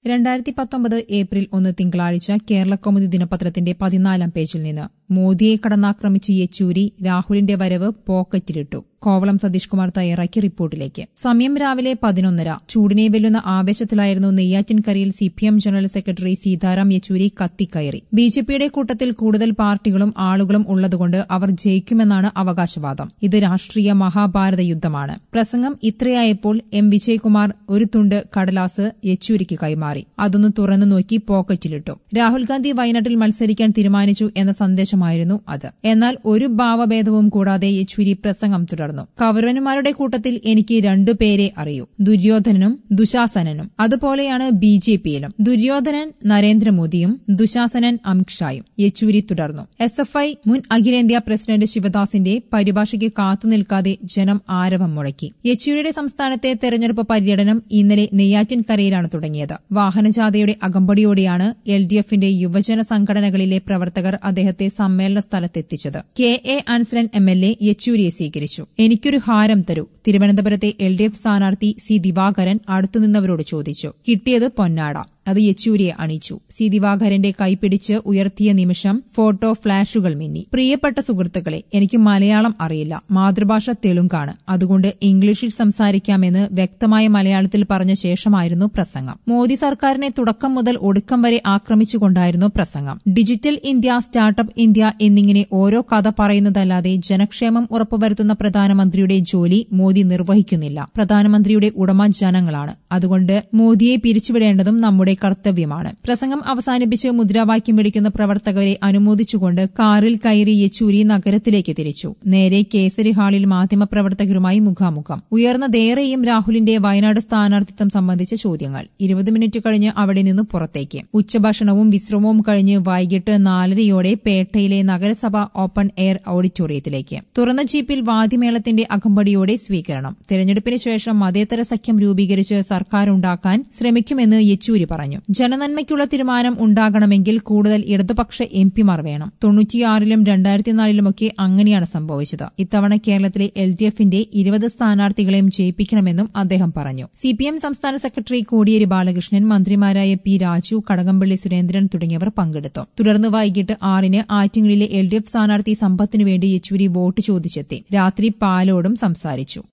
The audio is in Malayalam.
രണ്ടായിരത്തി പത്തൊമ്പത് ഏപ്രിൽ ഒന്ന് തിങ്കളാഴ്ച കേരള കൗമുദി ദിനപത്രത്തിന്റെ പതിനാലാം പേജിൽ നിന്ന് മോദിയെ കടന്നാക്രമിച്ച് യെച്ചൂരി രാഹുലിന്റെ വരവ് പോക്കറ്റിലിട്ടു കോവളം സതീഷ് കുമാർ തയ്യാറാക്കിയ റിപ്പോർട്ടിലേക്ക് സമയം രാവിലെ പതിനൊന്നര ചൂടിനെ വെല്ലുന്ന ആവേശത്തിലായിരുന്നു നെയ്യാറ്റിൻകരയിൽ സിപിഎം ജനറൽ സെക്രട്ടറി സീതാറാം യെച്ചൂരി കത്തിക്കയറി ബിജെപിയുടെ കൂട്ടത്തിൽ കൂടുതൽ പാർട്ടികളും ആളുകളും ഉള്ളതുകൊണ്ട് അവർ ജയിക്കുമെന്നാണ് അവകാശവാദം ഇത് രാഷ്ട്രീയ മഹാഭാരത യുദ്ധമാണ് പ്രസംഗം ഇത്രയായപ്പോൾ എം വിജയകുമാർ ഒരു തുണ്ട് കടലാസ് യെച്ചൂരിക്ക് കൈമാറി അതൊന്ന് തുറന്നു നോക്കി പോക്കറ്റിലിട്ടു രാഹുൽ ഗാന്ധി വയനാട്ടിൽ മത്സരിക്കാൻ തീരുമാനിച്ചു എന്ന സന്ദേശമായിരുന്നു അത് എന്നാൽ ഒരു ഭാവഭേദവും കൂടാതെ യെച്ചൂരി പ്രസംഗം തുടർന്നു കൗരവന്മാരുടെ കൂട്ടത്തിൽ എനിക്ക് രണ്ടുപേരെ അറിയൂ ദുര്യോധനനും ദുശാസനനും അതുപോലെയാണ് ബി ജെ പിയിലും ദുര്യോധനൻ നരേന്ദ്രമോദിയും ദുശാസനൻ അമിത്ഷായും യെച്ചൂരി തുടർന്നു എസ് എഫ് ഐ മുൻ അഖിലേന്ത്യാ പ്രസിഡന്റ് ശിവദാസിന്റെ പരിഭാഷയ്ക്ക് കാത്തുനിൽക്കാതെ ജനം ആരവം മുഴക്കി യെച്ചൂരിയുടെ സംസ്ഥാനത്തെ തെരഞ്ഞെടുപ്പ് പര്യടനം ഇന്നലെ നെയ്യാറ്റിൻകരയിലാണ് തുടങ്ങിയത് വാഹനജാഥയുടെ അകമ്പടിയോടെയാണ് എൽ ഡി എഫിന്റെ യുവജന സംഘടനകളിലെ പ്രവർത്തകർ അദ്ദേഹത്തെ സമ്മേളന സ്ഥലത്തെത്തിച്ചത് K A Ansalan M L A യെച്ചൂരിയെ സ്വീകരിച്ചു എനിക്കൊരു ഹാരം തരൂ തിരുവനന്തപുരത്തെ എൽ ഡി എഫ് സ്ഥാനാർത്ഥി സി ദിവാകരൻ അടുത്തുനിന്നവരോട് ചോദിച്ചു കിട്ടിയത് പൊന്നാട അത് യെച്ചൂരിയെ അണിയിച്ചു സി ദിവാകരന്റെ കൈപിടിച്ച് ഉയർത്തിയ നിമിഷം ഫോട്ടോ ഫ്ളാഷുകൾ മിന്നി പ്രിയപ്പെട്ട സുഹൃത്തുക്കളെ എനിക്ക് മലയാളം അറിയില്ല മാതൃഭാഷ തെലുങ്കാണ് അതുകൊണ്ട് ഇംഗ്ലീഷിൽ സംസാരിക്കാമെന്ന് വ്യക്തമായ മലയാളത്തിൽ പറഞ്ഞ ശേഷമായിരുന്നു പ്രസംഗം മോദി സർക്കാരിനെ തുടക്കം മുതൽ ഒടുക്കം വരെ ആക്രമിച്ചുകൊണ്ടായിരുന്നു പ്രസംഗം ഡിജിറ്റൽ ഇന്ത്യ സ്റ്റാർട്ടപ്പ് ഇന്ത്യ എന്നിങ്ങനെ ഓരോ കഥ പറയുന്നതല്ലാതെ ജനക്ഷേമം ഉറപ്പുവരുത്തുന്ന പ്രധാനമന്ത്രിയുടെ ജോലി മോദി നിർവഹിക്കുന്നില്ല പ്രധാനമന്ത്രിയുടെ ഉടമ ജനങ്ങളാണ് അതുകൊണ്ട് മോദിയെ പിരിച്ചുവിടേണ്ടതും നമ്മുടെ കർത്തവ്യമാണ് പ്രസംഗം അവസാനിപ്പിച്ച് മുദ്രാവാക്യം വിളിക്കുന്ന പ്രവർത്തകരെ അനുമോദിച്ചുകൊണ്ട് കാറിൽ കയറി യെച്ചൂരി നഗരത്തിലേക്ക് തിരിച്ചു നേരെ കേസരി ഹാളിൽ മാധ്യമപ്രവർത്തകരുമായി മുഖാമുഖം ഉയർന്നതേറെയും രാഹുലിന്റെ വയനാട് സ്ഥാനാർത്ഥിത്വം സംബന്ധിച്ച ചോദ്യങ്ങൾ ഇരുപത് മിനിറ്റ് കഴിഞ്ഞ് അവിടെ നിന്ന് പുറത്തേക്ക് ഉച്ചഭക്ഷണവും വിശ്രമവും കഴിഞ്ഞ് വൈകിട്ട് നാലരയോടെ പേട്ടയിലെ നഗരസഭ ഓപ്പൺ എയർ ഓഡിറ്റോറിയത്തിലേക്ക് തുറന്ന ജീപ്പിൽ വാദ്യമേളത്തിന്റെ അകമ്പടിയോടെ സ്വീകരണം തെരഞ്ഞെടുപ്പിന് ശേഷം മതേതര സഖ്യം രൂപീകരിച്ച് സർക്കാരുണ്ടാക്കാൻ ശ്രമിക്കുമെന്ന് യെച്ചൂരി പറഞ്ഞു ജനനന്മയ്ക്കുള്ള തീരുമാനം ഉണ്ടാകണമെങ്കിൽ കൂടുതൽ ഇടതുപക്ഷ എം പിമാർ വേണം തൊണ്ണൂറ്റിയാറിലും രണ്ടായിരത്തിനാലിലുമൊക്കെ അങ്ങനെയാണ് സംഭവിച്ചത് ഇത്തവണ കേരളത്തിലെ എൽ ഡി എഫിന്റെ ഇരുപത് സ്ഥാനാർത്ഥികളെയും ജയിപ്പിക്കണമെന്നും അദ്ദേഹം പറഞ്ഞു സിപിഎം സംസ്ഥാന സെക്രട്ടറി കോടിയേരി ബാലകൃഷ്ണൻ മന്ത്രിമാരായ പി രാജു കടകംപള്ളി സുരേന്ദ്രൻ തുടങ്ങിയവർ പങ്കെടുത്തു തുടർന്ന് വൈകിട്ട് ആറിന് ആറ്റിങ്ങലിലെ എൽ ഡി എഫ് സ്ഥാനാർത്ഥി സമ്പത്തിനുവേണ്ടി യെച്ചൂരി വോട്ട് ചോദിച്ചെത്തി രാത്രി പാലോടും സംസാരിച്ചു